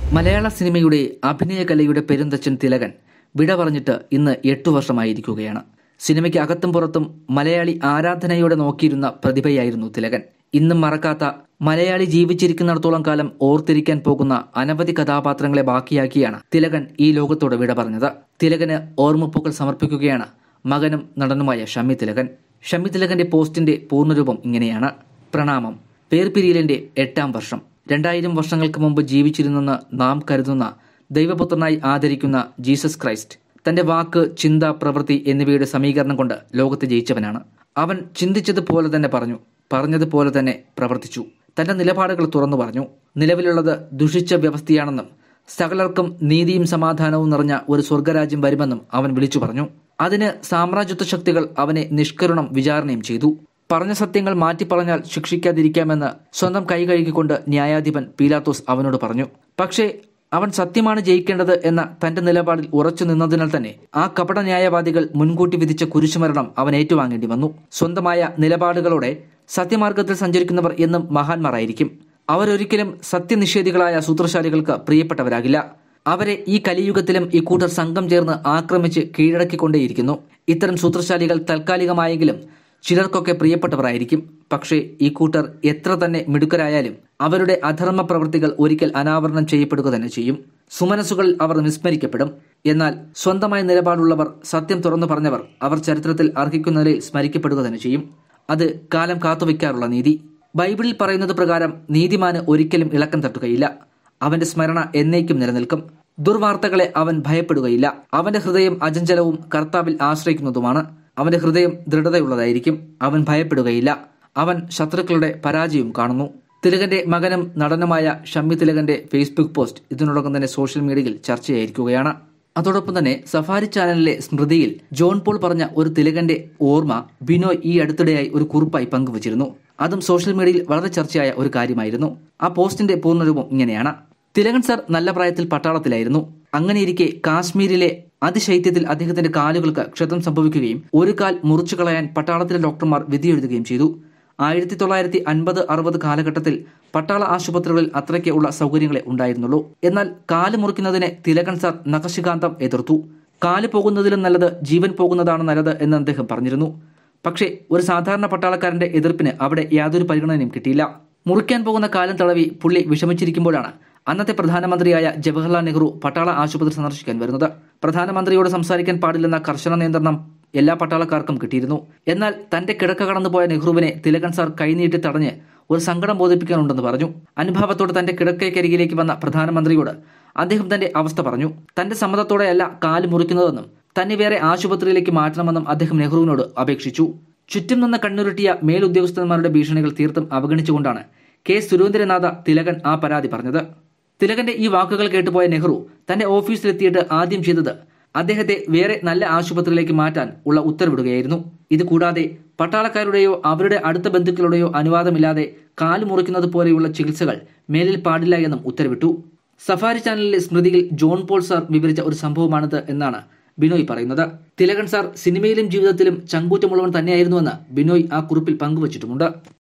മലയാള സിനിമയുടെ അഭിനയകലയുടെ പെരുന്തച്ചൻ തിലകൻ വിട പറഞ്ഞിട്ട് ഇന്ന് എട്ടു വർഷമായിരിക്കുകയാണ് സിനിമയ്ക്ക് അകത്തും പുറത്തും മലയാളി ആരാധനയോടെ നോക്കിയിരുന്ന പ്രതിഭയായിരുന്നു തിലകൻ ഇന്നും മറക്കാത്ത മലയാളി ജീവിച്ചിരിക്കുന്നിടത്തോളം കാലം ഓർത്തിരിക്കാൻ പോകുന്ന അനവധി കഥാപാത്രങ്ങളെ ബാക്കിയാക്കിയാണ് തിലകൻ ഈ ലോകത്തോട് വിട പറഞ്ഞത് തിലകന് ഓർമ്മപ്പൂക്കൾ സമർപ്പിക്കുകയാണ് മകനും നടനുമായ ഷമ്മി തിലകൻ ഷമ്മി തിലകന്റെ പോസ്റ്റിന്റെ പൂർണ്ണരൂപം ഇങ്ങനെയാണ് പ്രണാമം വേർപിരിയലിന്റെ എട്ടാം വർഷം രണ്ടായിരം വർഷങ്ങൾക്ക് മുമ്പ് ജീവിച്ചിരുന്നെന്ന് നാം കരുതുന്ന ദൈവപുത്രനായി ആദരിക്കുന്ന ജീസസ് ക്രൈസ്റ്റ് തന്റെ വാക്ക് ചിന്ത പ്രവൃത്തി എന്നിവയുടെ സമീകരണം കൊണ്ട് ലോകത്തെ ജയിച്ചവനാണ് അവൻ ചിന്തിച്ചതുപോലെ തന്നെ പറഞ്ഞു പറഞ്ഞതുപോലെ തന്നെ പ്രവർത്തിച്ചു തന്റെ നിലപാടുകൾ തുറന്നു പറഞ്ഞു നിലവിലുള്ളത് ദുഷിച്ച വ്യവസ്ഥയാണെന്നും സകലർക്കും നീതിയും സമാധാനവും നിറഞ്ഞ ഒരു സ്വർഗരാജ്യം വരുമെന്നും അവൻ വിളിച്ചു പറഞ്ഞു അതിന് സാമ്രാജ്യത്വ ശക്തികൾ അവനെ നിഷ്കരുണം വിചാരണയും ചെയ്തു പറഞ്ഞ സത്യങ്ങൾ മാറ്റിപ്പറഞ്ഞാൽ ശിക്ഷിക്കാതിരിക്കാമെന്ന് സ്വന്തം കൈ കഴുകിക്കൊണ്ട് ന്യായാധിപൻ പീലാത്തോസ് അവനോട് പറഞ്ഞു പക്ഷേ അവൻ സത്യമാണ് ജയിക്കേണ്ടത് എന്ന തന്റെ നിലപാടിൽ ഉറച്ചു നിന്നതിനാൽ തന്നെ ആ കപട ന്യായവാദികൾ മുൻകൂട്ടി വിധിച്ച കുരിശുമരണം അവൻ ഏറ്റുവാങ്ങേണ്ടി വന്നു സ്വന്തമായ നിലപാടുകളോടെ സത്യമാർഗത്തിൽ സഞ്ചരിക്കുന്നവർ എന്നും മഹാന്മാരായിരിക്കും അവരൊരിക്കലും സത്യനിഷേധികളായ സൂത്രശാലികൾക്ക് പ്രിയപ്പെട്ടവരാകില്ല അവരെ ഈ കലിയുഗത്തിലും ഈ കൂട്ടർ സംഘം ചേർന്ന് ആക്രമിച്ച് കീഴടക്കിക്കൊണ്ടേയിരിക്കുന്നു ഇത്തരം സൂത്രശാലികൾ താൽക്കാലികമായെങ്കിലും ചിലർക്കൊക്കെ പ്രിയപ്പെട്ടവരായിരിക്കും പക്ഷേ ഈ കൂട്ടർ എത്ര തന്നെ മിടുക്കരായാലും അവരുടെ അധർമ്മ പ്രവൃത്തികൾ ഒരിക്കൽ അനാവരണം ചെയ്യപ്പെടുക തന്നെ ചെയ്യും സുമനസ്സുകളിൽ അവർ വിസ്മരിക്കപ്പെടും എന്നാൽ സ്വന്തമായ നിലപാടുള്ളവർ സത്യം തുറന്നു പറഞ്ഞവർ അവർ ചരിത്രത്തിൽ അർഹിക്കുന്നതിൽ സ്മരിക്കപ്പെടുക തന്നെ ചെയ്യും അത് കാലം കാത്തുവയ്ക്കാറുള്ള നീതി ബൈബിളിൽ പറയുന്നത് പ്രകാരം നീതിമാന് ഒരിക്കലും ഇളക്കം തട്ടുകയില്ല അവന്റെ സ്മരണ എന്നേക്കും നിലനിൽക്കും ദുർവാർത്തകളെ അവൻ ഭയപ്പെടുകയില്ല അവന്റെ ഹൃദയം അജഞ്ചലവും കർത്താവിൽ ആശ്രയിക്കുന്നതുമാണ് അവന്റെ ഹൃദയം ദൃഢതയുള്ളതായിരിക്കും അവൻ ഭയപ്പെടുകയില്ല അവൻ ശത്രുക്കളുടെ പരാജയവും കാണുന്നു തിലകന്റെ മകനും നടനുമായ ഷമ്മി തിലകന്റെ ഫേസ്ബുക്ക് പോസ്റ്റ് ഇതിനോടകം തന്നെ സോഷ്യൽ മീഡിയയിൽ ചർച്ചയായിരിക്കുകയാണ് അതോടൊപ്പം തന്നെ സഫാരി ചാനലിലെ സ്മൃതിയിൽ ജോൺ പോൾ പറഞ്ഞ ഒരു തിലകന്റെ ഓർമ്മ ബിനോയ് ഈ അടുത്തിടെയായി ഒരു കുറിപ്പായി പങ്കുവച്ചിരുന്നു അതും സോഷ്യൽ മീഡിയയിൽ വളരെ ചർച്ചയായ ഒരു കാര്യമായിരുന്നു ആ പോസ്റ്റിന്റെ പൂർണ്ണരൂപം ഇങ്ങനെയാണ് തിലകൻ സർ നല്ല പ്രായത്തിൽ പട്ടാളത്തിലായിരുന്നു അങ്ങനെയിരിക്കെ കാശ്മീരിലെ അതിശൈത്യത്തിൽ അദ്ദേഹത്തിന്റെ കാലുകൾക്ക് ക്ഷതം സംഭവിക്കുകയും ഒരു കാൽ മുറിച്ചു കളയാൻ പട്ടാളത്തിലെ ഡോക്ടർമാർ വിധിയെഴുതുകയും ചെയ്തു ആയിരത്തി തൊള്ളായിരത്തി അൻപത് അറുപത് കാലഘട്ടത്തിൽ പട്ടാള ആശുപത്രികളിൽ അത്രയ്ക്ക് ഉള്ള സൗകര്യങ്ങളെ ഉണ്ടായിരുന്നുള്ളൂ എന്നാൽ കാല് മുറിക്കുന്നതിനെ തിലകൻ സാർ നഖശികാന്തം എതിർത്തു കാല് പോകുന്നതിലും നല്ലത് ജീവൻ പോകുന്നതാണ് നല്ലത് എന്ന് അദ്ദേഹം പറഞ്ഞിരുന്നു പക്ഷേ ഒരു സാധാരണ പട്ടാളക്കാരന്റെ എതിർപ്പിന് അവിടെ യാതൊരു പരിഗണനയും കിട്ടിയില്ല മുറിക്കാൻ പോകുന്ന കാലം തളവി പുള്ളി വിഷമിച്ചിരിക്കുമ്പോഴാണ് അന്നത്തെ പ്രധാനമന്ത്രിയായ ജവഹർലാൽ നെഹ്റു പട്ടാള ആശുപത്രി സന്ദർശിക്കാൻ വരുന്നത് പ്രധാനമന്ത്രിയോട് സംസാരിക്കാൻ പാടില്ലെന്ന കർശന നിയന്ത്രണം എല്ലാ പട്ടാളക്കാർക്കും കിട്ടിയിരുന്നു എന്നാൽ തന്റെ കിടക്ക കടന്നുപോയ നെഹ്റുവിനെ തിലകൻ സാർ കൈനീട്ടി തടഞ്ഞ് ഒരു സങ്കടം ബോധിപ്പിക്കാനുണ്ടെന്ന് പറഞ്ഞു അനുഭാവത്തോടെ തന്റെ കിടക്കയ്ക്കരികിലേക്ക് വന്ന പ്രധാനമന്ത്രിയോട് അദ്ദേഹം തന്റെ അവസ്ഥ പറഞ്ഞു തന്റെ സമ്മതത്തോടെയല്ല കാല് മുറിക്കുന്നതെന്നും തന്നെ വേറെ ആശുപത്രിയിലേക്ക് മാറ്റണമെന്നും അദ്ദേഹം നെഹ്റുവിനോട് അപേക്ഷിച്ചു ചുറ്റും നിന്ന് കണ്ണുരുട്ടിയ മേലുദ്യോഗസ്ഥന്മാരുടെ ഭീഷണികൾ തീർത്തും അവഗണിച്ചുകൊണ്ടാണ് കെ സുരേന്ദ്രനാഥ തിലകൻ ആ പരാതി പറഞ്ഞത് തിലകന്റെ ഈ വാക്കുകൾ കേട്ടുപോയ നെഹ്റു തന്റെ ഓഫീസിലെത്തിയിട്ട് ആദ്യം ചെയ്തത് അദ്ദേഹത്തെ വേറെ നല്ല ആശുപത്രിയിലേക്ക് മാറ്റാൻ ഉള്ള ഉത്തരവിടുകയായിരുന്നു ഇത് കൂടാതെ പട്ടാളക്കാരുടെയോ അവരുടെ അടുത്ത ബന്ധുക്കളുടെയോ അനുവാദമില്ലാതെ കാല് മുറിക്കുന്നത് പോലെയുള്ള ചികിത്സകൾ മേലിൽ പാടില്ല എന്നും ഉത്തരവിട്ടു സഫാരി ചാനലിലെ സ്മൃതിയിൽ ജോൺ പോൾ സാർ വിവരിച്ച ഒരു സംഭവമാണിത് എന്നാണ് ബിനോയ് പറയുന്നത് തിലകൻ സാർ സിനിമയിലും ജീവിതത്തിലും ചങ്കൂറ്റമുള്ളവൻ തന്നെയായിരുന്നുവെന്ന് ബിനോയ് ആ കുറിപ്പിൽ പങ്കുവച്ചിട്ടുമുണ്ട്